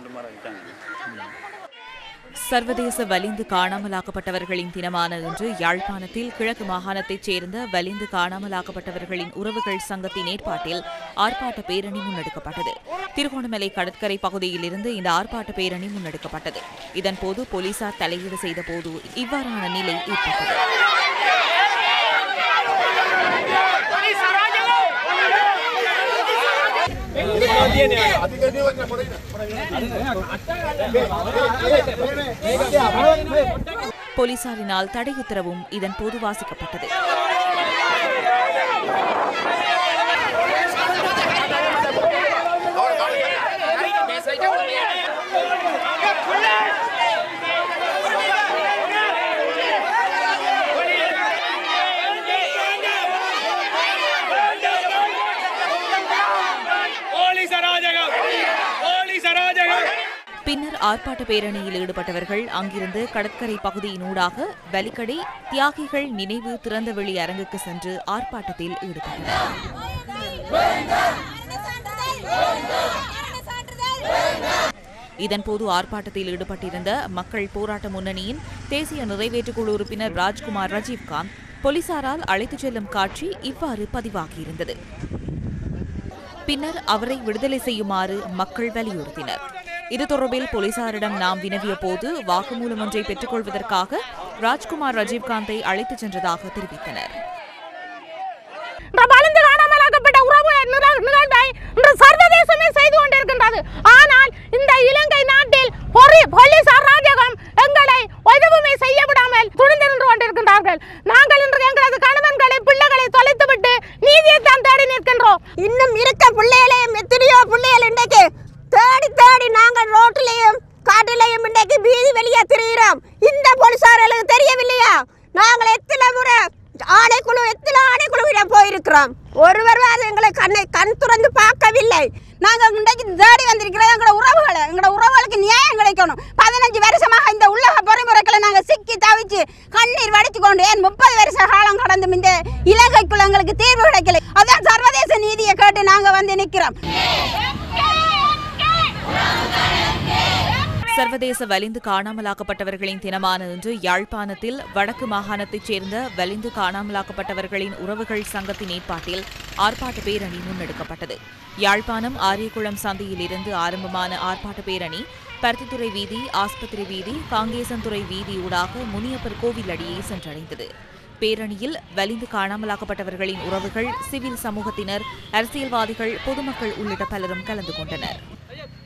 சர்வதேச வலிந்து காணாமலாக்கப்பட்டவர்களின் தினமான இன்று யாழ்ப்பாணத்தில் கிழக்கு மாகாணத்தைச் சேர்ந்த வலிந்து காணாமலாக்கப்பட்டவர்களின் உறவுகள் சங்கத்தின் ஏற்பாட்டில் ஆர்ப்பாட்ட பேரணி முன்னெடுக்கப்பட்டது திருகோணமலை கடற்கரை பகுதியிலிருந்து இந்த ஆர்ப்பாட்ட பேரணி முன்னெடுக்கப்பட்டது இதன்போது போலீசார் தலையீடு செய்தபோது இவ்வாறான நிலை ஏற்பட்டது போலீசாரினால் தடை உத்தரவும் இதன்போது வாசிக்கப்பட்டது போலீஸ் அராஜகம் போலீஸ் அராஜகம் பின்னர் ஆர்ப்பாட்ட பேரணியில் ஈடுபட்டவர்கள் அங்கிருந்து கடற்கரை பகுதியினூடாக வலிக்கடை தியாகிகள் நினைவு திறந்தவெளி அரங்குக்கு சென்று ஆர்ப்பாட்டத்தில் ஈடுபட்டனர் இதன்போது ஆர்ப்பாட்டத்தில் ஈடுபட்டிருந்த மக்கள் போராட்ட முன்னணியின் தேசிய நிறைவேற்றுக் குழு உறுப்பினர் ராஜ்குமார் ரஜீவ்காந்த் போலீசாரால் அழைத்துச் செல்லும் காட்சி இவ்வாறு பதிவாகியிருந்தது பின்னர் அவரை விடுதலை செய்யுமாறு மக்கள் வலியுறுத்தினர் இது தொடர்பில் போலீசாரிடம் நாம் வினவிய போது வாக்குமூலம் ஒன்றை பெற்றுக்கொள்வதற்காக ராஜ்குமார் ரஜீவ்காந்தை அழைத்துச் சென்றதாக தெரிவித்தனர் இந்த வலிந்து காணாமலாக்கப்பட்ட உறவு நிகழ்- நிகழ்வை இன்று சர்வதேசமே செய்து கொண்டிருக்கின்றது ஆனால் இந்த இலங்கை நாட்டில் பொறி- போலீஸ் அராஜகம் எங்களை எதுவுமே செய்ய விடாமல் துணிந்து நின்று கொண்டிருக்கின்றார்கள் நாங்கள் இன்று எங்களது கணவன்களை பிள்ளைகளை தொலைத்துவிட்டு நீதியைத்தான் தேடி நிற்கின்றோம் இன்னும் இருக்க பிள்ளைகளையும் எத்தனையோ பிள்ளைகள் இன்றைக்கு தேடி தேடி நாங்கள் ரோட்டிலையும் காட்டிலையும் இன்றைக்கு வீதி வெளியே திரிகிறோம் இந்த போலீசார்களுக்கு தெரியவில்லையா நாங்கள் எத்தனை முறை ஆணைக்குழு எத்தனை ஆணைக்குழுவிடம் போயிருக்கிறோம் ஒருவர் அது எங்களை கண்ணை கண் துறந்து பார்க்கவில்லை நாங்கள் இன்றைக்கு தேடி வந்திருக்கிறோம் எங்களோட உறவுகளை எங்களோட உறவுகளுக்கு நியாயம் கிடைக்கணும் பதினஞ்சு வருஷமாக இந்த உள்ளக பொறிமுறைகளை நாங்கள் சிக்கி தவிச்சு கண்ணீர் வடித்து கொண்டு ஏன் முப்பது வருஷ காலம் கடந்தும் இந்த இலங்கைக்குள்ள எங்களுக்கு தீர்வு கிடைக்கல அதான் சர்வதேச நீதியை கேட்டு நாங்கள் வந்து நிற்கிறோம் சர்வதேச வலிந்து காணாமலாக்கப்பட்டவர்களின் தினமான இன்று யாழ்ப்பாணத்தில் வடக்கு மாகாணத்தைச் சேர்ந்த வலிந்து காணாமலாக்கப்பட்டவர்களின் உறவுகள் சங்கத்தின் ஏற்பாட்டில் ஆர்ப்பாட்ட பேரணி முன்னெடுக்கப்பட்டது யாழ்ப்பாணம் ஆரியகுளம் சந்தையிலிருந்து ஆரம்பமான ஆர்ப்பாட்ட பேரணி பருத்தித்துறை வீதி ஆஸ்பத்திரி வீதி காங்கேசன்துறை வீதி ஊடாக முனியப்பர் கோவில் அடியே சென்றடைந்தது பேரணியில் வலிந்து காணாமலாக்கப்பட்டவர்களின் உறவுகள் சிவில் சமூகத்தினர் அரசியல்வாதிகள் பொதுமக்கள் உள்ளிட்ட பலரும் கலந்து கொண்டனர்